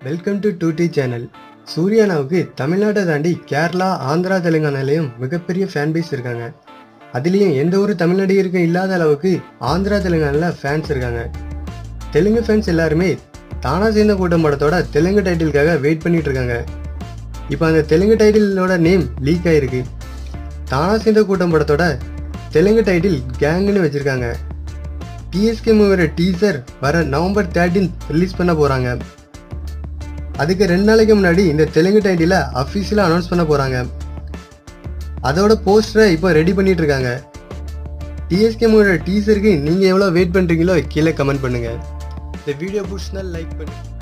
welcome to two D channel சூர்யானாவுக்கு தமிழ்நாட்டை தாண்டி கேரளா ஆந்திரா தெலுங்கானாலையும் மிகப்பெரிய ஃபேன் பேஸ் இருக்காங்க அதுலேயும் எந்த ஒரு தமிழ் நடிகருக்கும் இல்லாத அளவுக்கு ஆந்திரா தெலுங்கானால ஃபேன்ஸ் இருக்காங்க தெலுங்கு ஃபேன்ஸ் எல்லாருமே தானா சேர்ந்த கூட்டம் படத்தோட தெலுங்கு டைட்டிலுக்காக வெயிட் பண்ணிட்டு இருக்காங்க இப்போ அந்த தெலுங்கு டைட்டிலோட நேம் லீக் ஆயிருக்கு தானா சேர்ந்த கூட்டம் படத்தோட தெலுங்கு டைட்டில் கேங்குன்னு வச்சிருக்காங்க டிஎஸ்கே மூவியோட டீசர் வர நவம்பர் தேர்ட்டீன் ரிலீஸ் பண்ண போகிறாங்க அதுக்கு ரெண்டு நாளைக்கு முன்னாடி இந்த தெலுங்கு டைட்டிலை அஃபீஷியலாக அனௌன்ஸ் பண்ண போகிறாங்க அதோட போஸ்டரை இப்போ ரெடி பண்ணிட்டு இருக்காங்க டிஎஸ்கே மூவியோட டீசருக்கு நீங்கள் எவ்வளோ வெயிட் பண்ணுறீங்களோ கீழே கமெண்ட் பண்ணுங்கள் இந்த வீடியோ பிடிச்சினா லைக் பண்ணுங்க